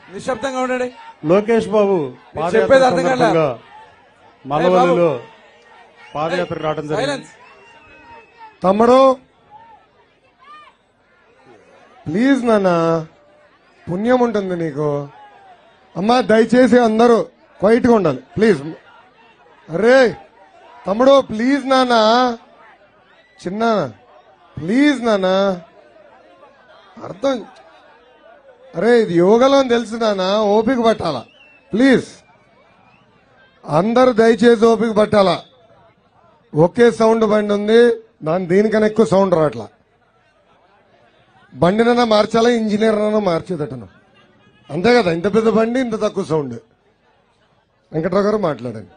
నిశ్శబ్దంగా ఉండండి లోకేష్ బాబు మీరు చెప్పేది పాదయాత్ర అర్థం కాలే. సందర్భంగా మల్లవల్లిలో పాదయాత్ర రావడం జరిగింది సైలెన్స్ తమ్ముడు ప్లీజ్ నాన్న పుణ్యం ఉంటుంది నీకు అమ్మా దయచేసి అందరూ క్వైట్గా ఉండాలి ప్లీజ్ అరే తమ్ముడు ప్లీజ్ నాన్న చిన్న ప్లీజ్ నాన్న అర్థం అరే ఇది యోగలో అని తెలుసు నాన్న ఓపిక పట్టాలా ప్లీజ్ అందరూ దయచేసి ఓపిక పట్టాలా ఒకే సౌండ్ బండి ఉంది దాని దీనికన్నా ఎక్కువ సౌండ్ రావట్లా బండినన్నా మార్చాలా ఇంజనీర్ అన్నా మార్చేదటను అంతే కదా ఇంత పెద్ద బండి ఇంత తక్కువ సౌండ్ వెంకట్రావు గారు మాట్లాడండి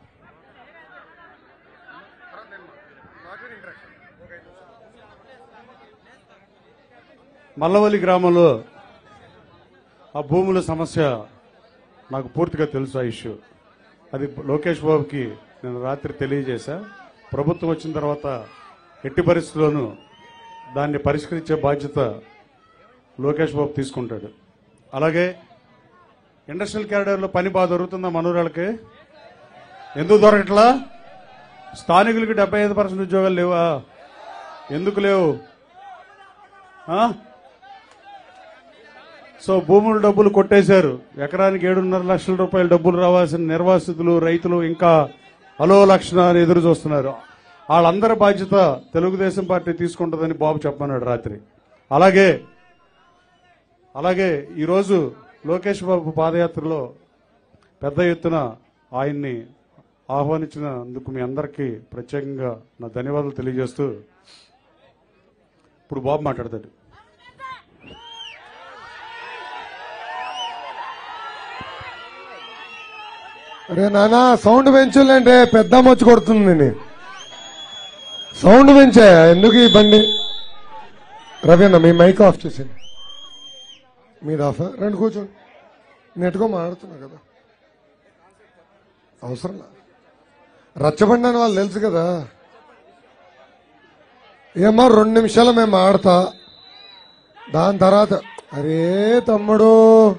మల్లవల్లి గ్రామంలో ఆ భూముల సమస్య నాకు పూర్తిగా తెలుసు ఆ ఇష్యూ అది లోకేష్ బాబుకి నేను రాత్రి తెలియజేశా ప్రభుత్వం వచ్చిన తర్వాత ఎట్టి పరిస్థితుల్లోనూ దాన్ని పరిష్కరించే బాధ్యత లోకేష్ బాబు తీసుకుంటాడు అలాగే ఇండస్ట్రియల్ క్యారిడర్లో పని బాగా దొరుకుతుందా మనూరాలకి ఎందుకు దొరకట్లా స్థానికులకి డెబ్బై ఐదు పర్సెంట్ ఉద్యోగాలు లేవా ఎందుకు లేవు ఆ? సో భూముల డబ్బులు కొట్టేశారు ఎకరానికి ఏడున్నర లక్షల రూపాయల డబ్బులు రావాల్సిన నిర్వాసితులు రైతులు ఇంకా అలో లక్షణ అని ఎదురు చూస్తున్నారు వాళ్ళందరి బాధ్యత తెలుగుదేశం పార్టీ తీసుకుంటుందని బాబు చెప్పమన్నాడు రాత్రి అలాగే అలాగే ఈరోజు లోకేష్ బాబు పాదయాత్రలో పెద్ద ఎత్తున ఆయన్ని ఆహ్వానించినందుకు మీ అందరికీ ప్రత్యేకంగా నా ధన్యవాదాలు తెలియజేస్తూ ఇప్పుడు బాబు మాట్లాడతాడు అరే నానా సౌండ్ పెంచులంటే పెద్ద వచ్చి కొడుతుంది నేను సౌండ్ పెంచా ఎందుకు ఈ బండి రవి అన్న మీ మైక్ ఆఫ్ చేసింది మీది ఆఫ్ రండి కూర్చోండి నెట్గా మాట్లాడుతున్నా కదా అవసరం లా. రచ్చబండి అని వాళ్ళు తెలుసు కదా ఏమో రెండు నిమిషాలు మేము ఆడతా దాని తర్వాత అరే తమ్ముడు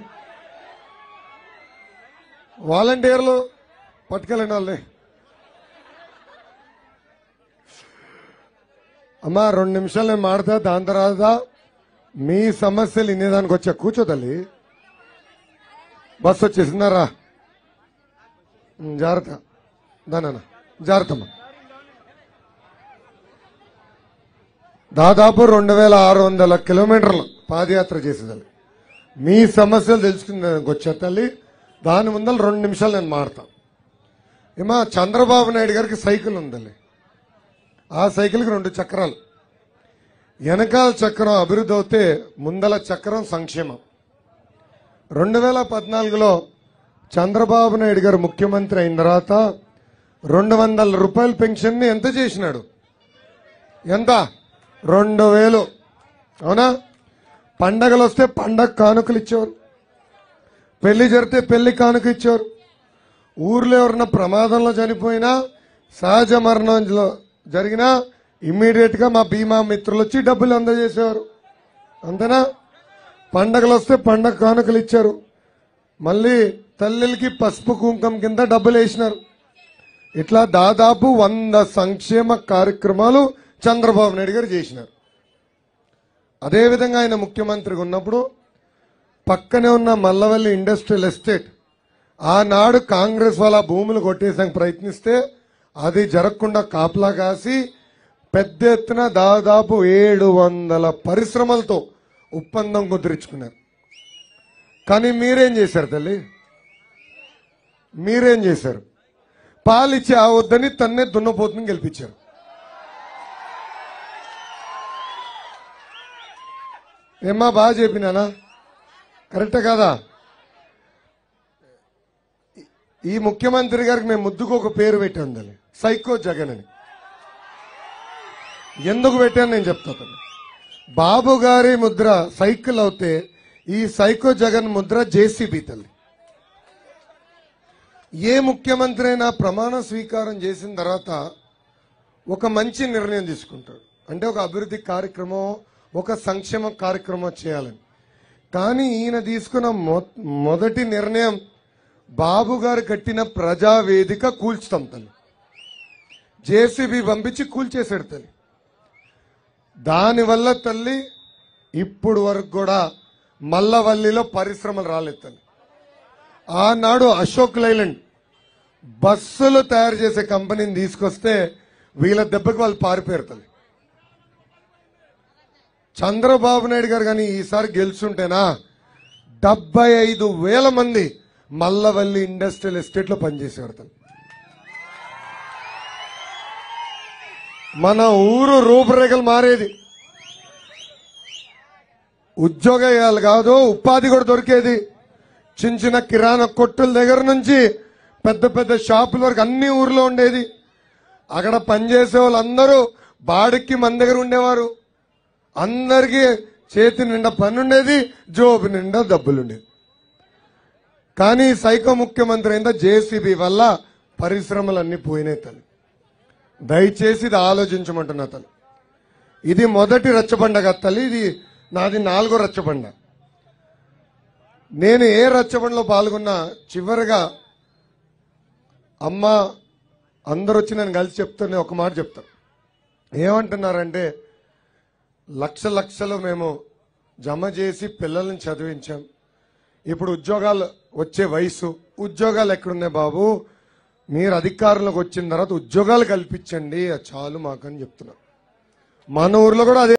వాలంటీర్లు పట్టుకెళ్ళండి వాళ్ళని అమ్మా రెండు నిమిషాలు నేను మాడతా దాని తర్వాత మీ సమస్యలు ఇన్నేదానికి వచ్చా కూర్చో తల్లి బస్సు వచ్చేసిందారా ఉమ్, జాగ్రత్త దానన్న జాగ్రత్తమ్మా దాదాపు రెండు వేల ఆరు వందల కిలోమీటర్లు పాదయాత్ర చేసేదాన్ని మీ సమస్యలు తెలుసుకునేందుకు వచ్చా తల్లి దాని ముందర రెండు నిమిషాలు నేను మాడతా ఏమా చంద్రబాబు నాయుడు గారికి సైకిల్ ఉందండి ఆ సైకిల్కి రెండు చక్రాలు వెనకాల చక్రం అభివృద్ధి అవుతే ముందల చక్రం సంక్షేమం రెండు వేల పద్నాలుగులో చంద్రబాబు నాయుడు గారు ముఖ్యమంత్రి అయిన తర్వాత రెండు వందల రూపాయల పెన్షన్ని ఎంత చేసినాడు ఎంత రెండు వేలు అవునా పండగలు వస్తే పండగ కానుకలు ఇచ్చేవారు పెళ్లి జరిగితే పెళ్లి కానుక ఇచ్చారు ఊర్లో ఎవరన్నా ప్రమాదంలో చనిపోయినా సహజ మరణంలో జరిగినా ఇమ్మీడియట్ గా మా బీమా మిత్రులు వచ్చి డబ్బులు అందజేసేవారు అంతేనా పండగలు వస్తే పండగ కానుకలు ఇచ్చారు మళ్ళీ తల్లికి పసుపు కుంకం కింద డబ్బులు వేసినారు ఇట్లా దాదాపు వంద సంక్షేమ కార్యక్రమాలు చంద్రబాబు నాయుడు గారు చేసినారు అదేవిధంగా ఆయన ముఖ్యమంత్రిగా ఉన్నప్పుడు పక్కనే ఉన్న మల్లవల్లి ఇండస్ట్రియల్ ఎస్టేట్ ఆనాడు కాంగ్రెస్ వాళ్ళ భూములు కొట్టేసానికి ప్రయత్నిస్తే అది జరగకుండా కాపలా కాసి పెద్ద ఎత్తున దాదాపు ఏడు వందల పరిశ్రమలతో ఒప్పందం కుదిరించుకున్నారు కానీ మీరేం చేశారు తల్లి మీరేం చేశారు పాలిచ్చి ఆ వద్దని తన్నే దున్నపోతుని గెలిపించారు ఏమ్మా బాగా చెప్పినానా కరెక్టే కదా ఈ- ఈ ముఖ్యమంత్రి గారికి మేము ముద్దుకు ఒక పేరు పెట్టాం దాన్ని సైకో జగన్ అని ఎందుకు పెట్టాను నేను చెప్తాను బాబు గారి ముద్ర సైకిల్ అవుతే ఈ సైకో జగన్ ముద్ర జేసీబీ తల్లి ఏ ముఖ్యమంత్రి అయినా ప్రమాణ స్వీకారం చేసిన తర్వాత ఒక మంచి నిర్ణయం తీసుకుంటాడు అంటే ఒక అభివృద్ధి కార్యక్రమం ఒక సంక్షేమ కార్యక్రమం చేయాలని కానీ ఈయన తీసుకున్న మొ- మొదటి నిర్ణయం బాబు గారు కట్టిన ప్రజావేదిక కూల్చుతాం తల్లి జేసీబీ పంపించి కూల్చేసాడు తల్లి దానివల్ల తల్లి ఇప్పుడు వరకు కూడా మల్లవల్లిలో పరిశ్రమలు రాలేదు తల్లి ఆనాడు అశోక్ లైలాండ్ బస్సులు తయారు చేసే కంపెనీని తీసుకొస్తే వీళ్ళ దెబ్బకి వాళ్ళు పారిపోయారు తల్లి చంద్రబాబు నాయుడు గారు కానీ ఈసారి గెలుచుంటేనా డెబ్బై ఐదు వేల మంది మల్లవల్లి ఇండస్ట్రియల్ ఎస్టేట్ లో పనిచేసేవారు తల్లి మన ఊరు రూపురేఖలు మారేది ఉద్యోగాలు కాదు ఉపాధి కూడా దొరికేది చిన్న చిన్న కిరాణా కొట్టుల దగ్గర నుంచి పెద్ద పెద్ద షాపుల వరకు అన్ని ఊర్లో ఉండేది అక్కడ పనిచేసే వాళ్ళందరూ బాడికి మన దగ్గర ఉండేవారు అందరికీ చేతి నిండా పని ఉండేది జోబు నిండా డబ్బులుండేది కానీ సైకో ముఖ్యమంత్రి అయిన జేసీబీ వల్ల పరిశ్రమలన్నీ పోయినాయి తల్లి దయచేసి ఇది ఆలోచించమంటున్నా తల్లి ఇది మొదటి రచ్చబండ కదా తల్లి ఇది నాది నాలుగో రచ్చబండ నేను ఏ రచ్చబండలో పాల్గొన్నా చివరిగా అమ్మ అందరు వచ్చి నేను కలిసి చెప్తూనే ఒక మాట చెప్తాను ఏమంటున్నారంటే లక్ష లక్షలు మేము జమ చేసి పిల్లల్ని చదివించాం ఇప్పుడు ఉద్యోగాలు వచ్చే వయసు ఉద్యోగాలు ఎక్కడున్నాయి బాబు మీరు అధికారంలోకి వచ్చిన తర్వాత ఉద్యోగాలు కల్పించండి అది చాలు మాకని చెప్తున్నారు మన ఊర్లో కూడా అదే